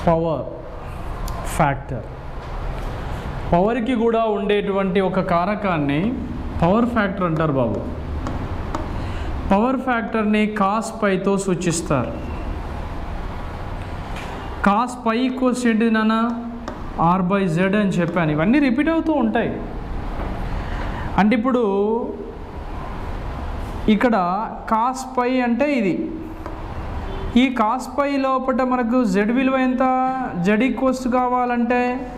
power factor పవర్కి కూడా ఉండేటువంటి ఒక కారకాన్ని పవర్ ఫ్యాక్టర్ అంటారు బాబు పవర్ ఫ్యాక్టర్ని కాస్ పైతో సూచిస్తారు కాస్ పై ఈక్వల్స్ ఏంటిది నాన్న ఆర్ బై జెడ్ అని చెప్పాను ఇవన్నీ రిపీట్ అవుతూ ఉంటాయి అంటే ఇప్పుడు ఇక్కడ కాస్ పై అంటే ఇది ఈ కాస్ పై లోపల మనకు జెడ్ విలువ ఎంత జెడ్ ఈక్వల్స్ కావాలంటే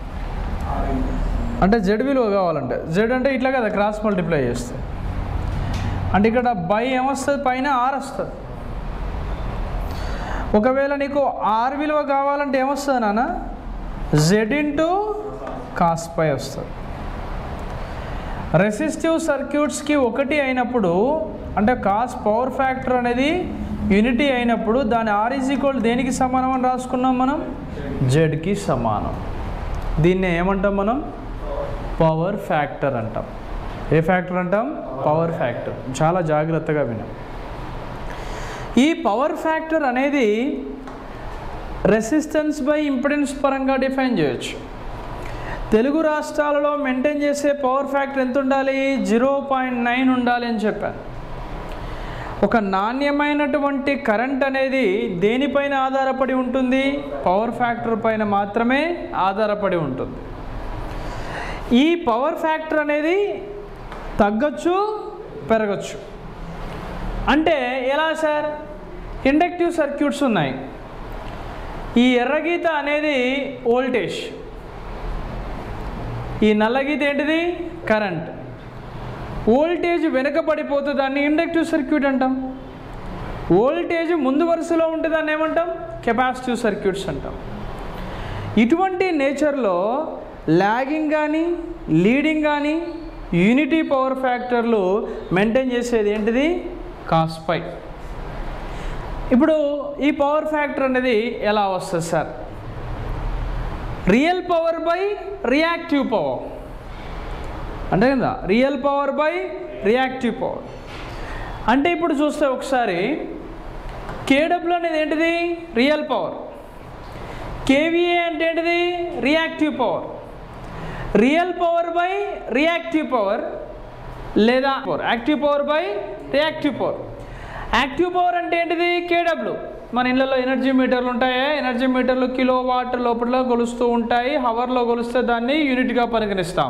అంటే జెడ్ విలువ కావాలంటే జెడ్ అంటే ఇట్లా కదా క్రాస్ మల్టిప్లై చేస్తే అంటే ఇక్కడ బై ఏమొస్తుంది పైన ఆర్ వస్తుంది ఒకవేళ నీకు ఆర్ విలువ కావాలంటే ఏమొస్తుంది నాన్న జెడ్ ఇంటూ కాస్ పై వస్తుంది రెసిస్టివ్ సర్క్యూట్స్కి ఒకటి అయినప్పుడు అంటే కాస్ పవర్ ఫ్యాక్టర్ అనేది యూనిటీ అయినప్పుడు దాని ఆర్ ఈజ్ ఈక్వల్ దేనికి సమానం అని రాసుకున్నాం మనం జెడ్కి సమానం దీన్ని ఏమంటాం మనం పవర్ ఫ్యాక్టర్ అంటాం ఏ ఫ్యాక్టర్ అంటాం పవర్ ఫ్యాక్టర్ చాలా జాగ్రత్తగా వినాం ఈ పవర్ ఫ్యాక్టర్ అనేది రెసిస్టెన్స్ బై ఇంపిడెన్స్ పరంగా డిఫైన్ చేయొచ్చు తెలుగు రాష్ట్రాలలో మెయింటైన్ చేసే పవర్ ఫ్యాక్టర్ ఎంత ఉండాలి జీరో పాయింట్ నైన్ ఉండాలి అని చెప్పాను ఒక నాణ్యమైనటువంటి కరెంట్ అనేది దేనిపైన ఆధారపడి ఉంటుంది పవర్ ఫ్యాక్టర్ పైన మాత్రమే ఆధారపడి ఉంటుంది ఈ పవర్ ఫ్యాక్టర్ అనేది తగ్గచ్చు పెరగచ్చు అంటే ఎలా సార్ ఇండక్టివ్ సర్క్యూట్స్ ఉన్నాయి ఈ ఎర్రగీత అనేది వోల్టేజ్ ఈ నల్లగీత ఏంటిది కరెంట్ వోల్టేజ్ వెనకబడిపోతే దాన్ని ఇండక్టివ్ సర్క్యూట్ అంటాం వోల్టేజ్ ముందు వరుసలో ఉంటే దాన్ని ఏమంటాం కెపాసిటివ్ సర్క్యూట్స్ అంటాం ఇటువంటి నేచర్లో లాగింగ్ కానీ లీడింగ్ కానీ యూనిటీ పవర్ ఫ్యాక్టర్లు మెయింటైన్ చేసేది ఏంటిది కాస్ పై ఇప్పుడు ఈ పవర్ ఫ్యాక్టర్ అనేది ఎలా వస్తుంది sir real power by reactive power అంటే కదా real power by reactive power అంటే ఇప్పుడు చూస్తే ఒకసారి కేడబ్ల్యూ అనేది ఏంటిది రియల్ పవర్ కేవీఏ అంటే ఏంటిది reactive power real power by reactive power లేదా active power by reactive power active power అంటే ఏంటిది కేడబ్ల్యూ మన ఇళ్ళలో ఎనర్జీ మీటర్లు ఉంటాయి ఎనర్జీ మీటర్లు కిలో వాట్ లోపల కొలుస్తూ ఉంటాయి హవర్లో కొలిస్తే దాన్ని యూనిట్గా పరిగణిస్తాం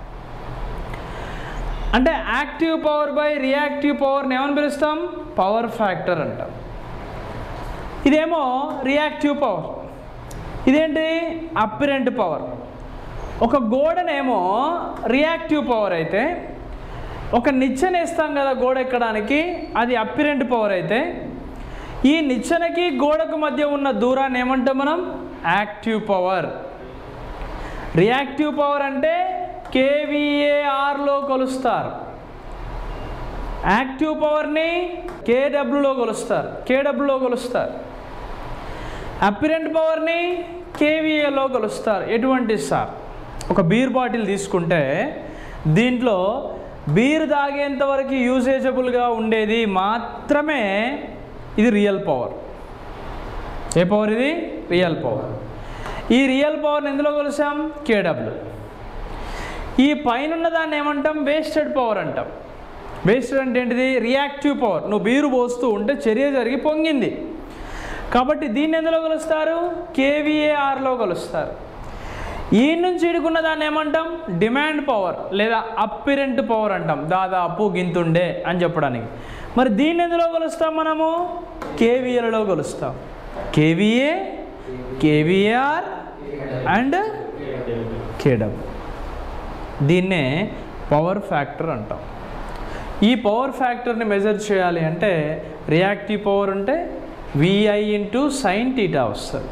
అంటే యాక్టివ్ పవర్ బై రియాక్టివ్ పవర్ని ఏమని పిలుస్తాం పవర్ ఫ్యాక్టర్ అంటాం ఇదేమో రియాక్టివ్ పవర్ ఇదేంటి అప్పిరెంట్ పవర్ ఒక గోడనేమో రియాక్టివ్ పవర్ అయితే ఒక నిచ్చెన వేస్తాం కదా గోడ ఎక్కడానికి అది అప్పిరెంట్ పవర్ అయితే ఈ నిచ్చెనకి గోడకు మధ్య ఉన్న దూరాన్ని ఏమంటాం మనం యాక్టివ్ పవర్ రియాక్టివ్ పవర్ అంటే కేవీఏఆర్లో కొలుస్తారు యాక్టివ్ పవర్ని కేడబ్ల్యూలో కొలుస్తారు కేడబ్ల్యూలో కొలుస్తారు అపిరెంట్ పవర్ని కేవీఏలో కొలుస్తారు ఎటువంటి సార్ ఒక బీర్ బాటిల్ తీసుకుంటే దీంట్లో బీర్ తాగేంత వరకు యూజేజబుల్గా ఉండేది మాత్రమే ఇది రియల్ పవర్ ఏ పవర్ ఇది రియల్ పవర్ ఈ రియల్ పవర్ని ఎందులో కొలిసాం కేడబ్ల్యూ ఈ పైన ఉన్న దాన్ని ఏమంటాం వేస్టెడ్ పవర్ అంటాం వేస్టెడ్ అంటే ఏంటిది రియాక్టివ్ పవర్ నువ్వు బీరు పోస్తూ ఉంటే చర్య జరిగి పొంగింది కాబట్టి దీన్ని ఎందులో కొలుస్తారు కేవీఏఆర్లో కొలుస్తారు ఈ నుంచి ఇడుకున్న దాన్ని ఏమంటాం డిమాండ్ పవర్ లేదా అప్పిరెంట్ పవర్ అంటాం దాదాపు గింతుండే అని చెప్పడానికి మరి దీన్ని ఎందులో కొలుస్తాం మనము కేవీఏలలో కొలుస్తాం కేవీఏ కేవీఆర్ అండ్ కేడబ్ల్యూ దీన్నే పవర్ ఫ్యాక్టర్ అంటాం ఈ పవర్ ఫ్యాక్టర్ని మెజర్ చేయాలి అంటే రియాక్టివ్ పవర్ అంటే విఐ ఇంటూ సైన్ టీటా వస్తుంది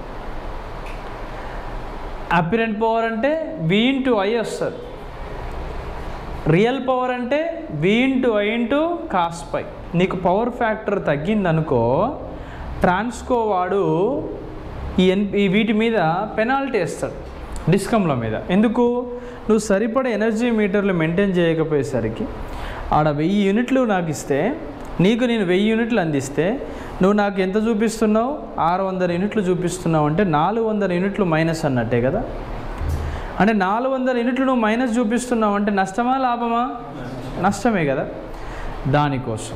అపిరెంట్ పవర్ అంటే వి ఇంటూ ఐ వస్తుంది రియల్ పవర్ అంటే V into I into cos phi నీకు పవర్ ఫ్యాక్టర్ తగ్గిందనుకో ట్రాన్స్కో వాడు ఈ ఎన్ ఈ వీటి మీద పెనాల్టీ వేస్తాడు డిస్కంల మీద ఎందుకు నువ్వు సరిపడే ఎనర్జీ మీటర్లు మెయింటైన్ చేయకపోయేసరికి ఆడ వెయ్యి యూనిట్లు నాకు ఇస్తే నీకు నేను వెయ్యి యూనిట్లు అందిస్తే నువ్వు నాకు ఎంత చూపిస్తున్నావు ఆరు వందల యూనిట్లు చూపిస్తున్నావు అంటే నాలుగు వందల యూనిట్లు మైనస్ అన్నట్టే కదా అంటే నాలుగు వందల యూనిట్లు నువ్వు మైనస్ చూపిస్తున్నావు అంటే నష్టమా లాభమా నష్టమే కదా దానికోసం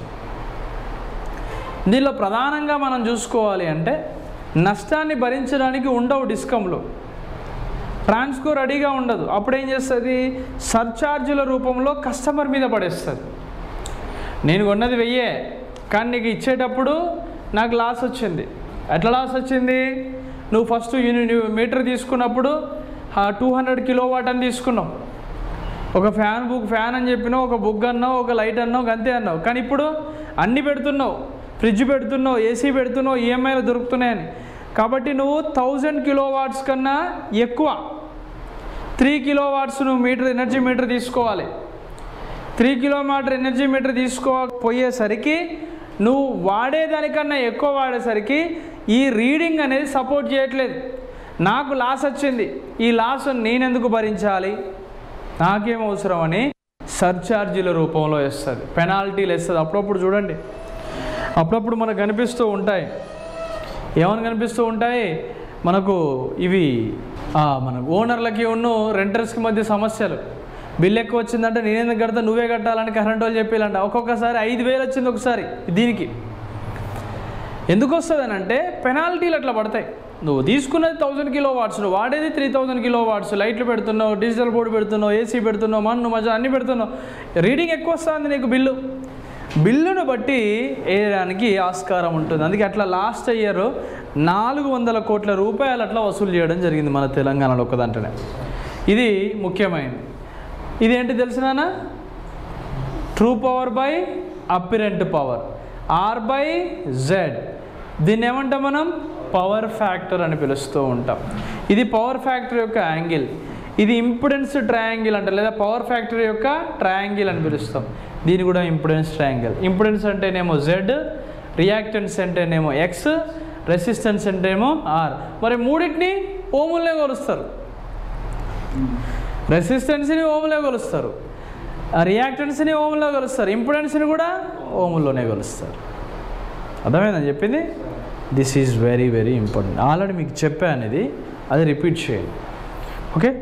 దీనిలో ప్రధానంగా మనం చూసుకోవాలి అంటే నష్టాన్ని భరించడానికి ఉండవు డిస్కంలో ట్రాన్స్కో రెడీగా ఉండదు అప్పుడు ఏం చేస్తుంది సర్చార్జీల రూపంలో కస్టమర్ మీద పడేస్తుంది నేను కొన్నది వెయ్యే కానీ నీకు ఇచ్చేటప్పుడు నాకు లాస్ వచ్చింది ఎట్లా లాస్ వచ్చింది నువ్వు ఫస్ట్ యూని మీటర్ తీసుకున్నప్పుడు టూ హండ్రెడ్ కిలో వాట్ అని తీసుకున్నావు ఒక ఫ్యాన్ బుక్ ఫ్యాన్ అని చెప్పినావు ఒక బుక్ అన్నావు ఒక లైట్ అన్నావు అంతే అన్నావు కానీ ఇప్పుడు అన్నీ పెడుతున్నావు ఫ్రిడ్జ్ పెడుతున్నావు ఏసీ పెడుతున్నావు ఈఎంఐలు దొరుకుతున్నాయని కాబట్టి నువ్వు థౌజండ్ కిలో వాట్స్ కన్నా ఎక్కువ త్రీ కిలో వాట్స్ నువ్వు మీటర్ ఎనర్జీ మీటర్ తీసుకోవాలి త్రీ కిలోమీటర్ ఎనర్జీ మీటర్ తీసుకోకపోయేసరికి నువ్వు వాడేదానికన్నా ఎక్కువ వాడేసరికి ఈ రీడింగ్ అనేది సపోర్ట్ చేయట్లేదు నాకు లాస్ వచ్చింది ఈ లాస్ నేనెందుకు భరించాలి నాకేం అవసరం అని సర్చార్జీల రూపంలో వేస్తుంది పెనాల్టీలు వేస్తుంది అప్పుడప్పుడు చూడండి అప్పుడప్పుడు మనకు కనిపిస్తూ ఉంటాయి ఏమని కనిపిస్తూ ఉంటాయి మనకు ఇవి ఆ, మన ఓనర్లకి ఉన్న రెంటర్స్కి మధ్య సమస్యలు బిల్ ఎక్కువ వచ్చిందంటే నేనెందుకు కడతా నువ్వే కట్టాలని కరెంట్ వాళ్ళు చెప్పేయాలంట ఒక్కొక్కసారి ఐదు వేలు వచ్చింది ఒకసారి దీనికి ఎందుకు వస్తుంది అని అంటే పెనాల్టీలు అట్లా పడతాయి నువ్వు తీసుకున్నది థౌజండ్ కిలో వాట్స్ నువ్వు వాడేది త్రీ థౌజండ్ కిలో వాట్స్ లైట్లు పెడుతున్నావు డిజిటల్ బోర్డు పెడుతున్నావు ఏసీ పెడుతున్నావు మన్ను మజా అన్నీ పెడుతున్నావు రీడింగ్ ఎక్కువ వస్తుంది నీకు బిల్లు బిల్లును బట్టి వేయడానికి ఆస్కారం ఉంటుంది అందుకే అట్లా లాస్ట్ ఇయర్ నాలుగు వందల కోట్ల రూపాయలు అట్లా వసూలు చేయడం జరిగింది మన తెలంగాణలో ఒకదంటనే ఇది ముఖ్యమైనది ఇదేంటి తెలిసినానా true power by apparent power R by Z దీన్ని ఏమంటాం మనం పవర్ ఫ్యాక్టర్ అని పిలుస్తూ ఉంటాం ఇది పవర్ ఫ్యాక్టర్ యొక్క యాంగిల్ ఇది ఇంపిడెన్స్ ట్రయాంగిల్ అంటారు లేదా పవర్ ఫ్యాక్టర్ యొక్క ట్రయాంగిల్ అని పిలుస్తాం దీని కూడా ఇంపిడెన్స్ ట్రయాంగిల్ ఇంపిడెన్స్ అంటేనేమో జెడ్ రియాక్టెన్స్ అంటేనేమో ఎక్స్ రెసిస్టెన్స్ అంటేమో ఆర్ మరి మూడింటిని ఓములనే కొలుస్తారు రెసిస్టెన్స్ని ఓములో కొలుస్తారు ఆ రియాక్టెన్స్ని ఓములో కొలుస్తారు ఇంపిడెన్స్ని కూడా ఓముల్లోనే కొలుస్తారు అర్థమైందని చెప్పింది this is very very important already మీకు చెప్పాను ఇది అది రిపీట్ చేయండి ఓకే